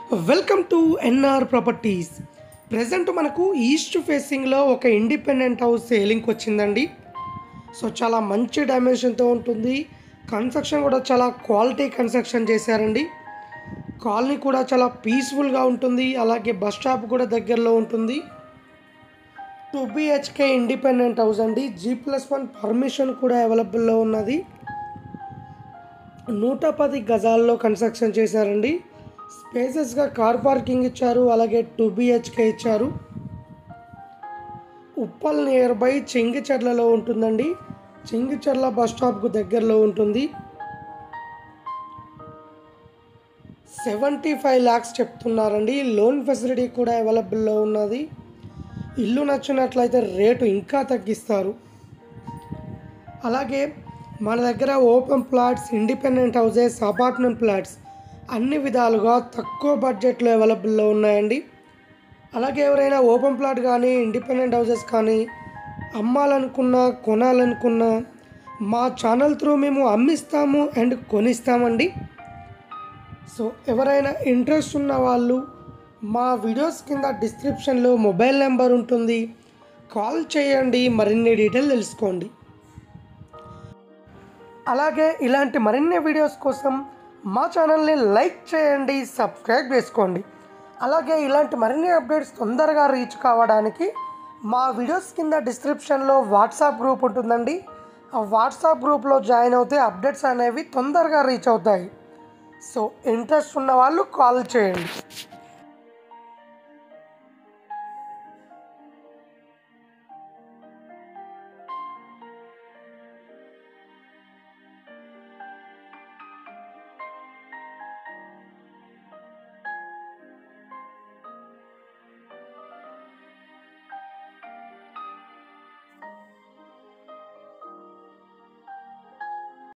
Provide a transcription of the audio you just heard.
welcome to NR Properties present మనకు east ఫేసింగ్లో ఒక ఇండిపెండెంట్ హౌస్ సేలింగ్కి వచ్చిందండి సో చాలా మంచి డైమెన్షన్తో ఉంటుంది కన్స్ట్రక్షన్ కూడా చాలా క్వాలిటీ కన్స్ట్రక్షన్ చేశారండి కాలనీ కూడా చాలా పీస్ఫుల్గా ఉంటుంది అలాగే బస్ స్టాప్ కూడా దగ్గరలో ఉంటుంది టూ బిహెచ్కే ఇండిపెండెంట్ హౌస్ అండి జీ ప్లస్ వన్ పర్మిషన్ కూడా అవైలబుల్లో ఉన్నది నూట పది గజాల్లో కన్స్ట్రక్షన్ చేశారండి స్పేసెస్గా కార్ పార్కింగ్ ఇచ్చారు అలాగే టూ బిహెచ్కే ఇచ్చారు ఉప్పల్ నియర్ బై చెంగిచెర్లలో ఉంటుందండి చెంగిచెర్ల బస్ స్టాప్కు దగ్గరలో ఉంటుంది సెవెంటీ ఫైవ్ ల్యాక్స్ చెప్తున్నారండి లోన్ ఫెసిలిటీ కూడా అవైలబుల్లో ఉన్నది ఇల్లు నచ్చినట్లయితే రేటు ఇంకా తగ్గిస్తారు అలాగే మన దగ్గర open plots independent houses apartment plots అన్ని విధాలుగా తక్కువ బడ్జెట్లో అవైలబుల్లో ఉన్నాయండి అలాగే ఎవరైనా ఓపెన్ ప్లాట్ కానీ ఇండిపెండెంట్ హౌసెస్ కానీ అమ్మాలనుకున్నా కొనాలనుకున్నా మా ఛానల్ త్రూ మేము అమ్మిస్తాము అండ్ కొనిస్తామండి సో ఎవరైనా ఇంట్రెస్ట్ ఉన్న వాళ్ళు మా వీడియోస్ కింద డిస్క్రిప్షన్లో మొబైల్ నెంబర్ ఉంటుంది కాల్ చేయండి మరిన్ని డీటెయిల్ తెలుసుకోండి అలాగే ఇలాంటి మరిన్ని వీడియోస్ కోసం మా ఛానల్ని లైక్ చేయండి సబ్స్క్రైబ్ చేసుకోండి అలాగే ఇలాంటి మరిన్ని అప్డేట్స్ తొందరగా రీచ్ కావడానికి మా వీడియోస్ కింద డిస్క్రిప్షన్లో వాట్సాప్ గ్రూప్ ఉంటుందండి ఆ వాట్సాప్ గ్రూప్లో జాయిన్ అవుతే అప్డేట్స్ అనేవి తొందరగా రీచ్ అవుతాయి సో ఇంట్రెస్ట్ ఉన్న వాళ్ళు కాల్ చేయండి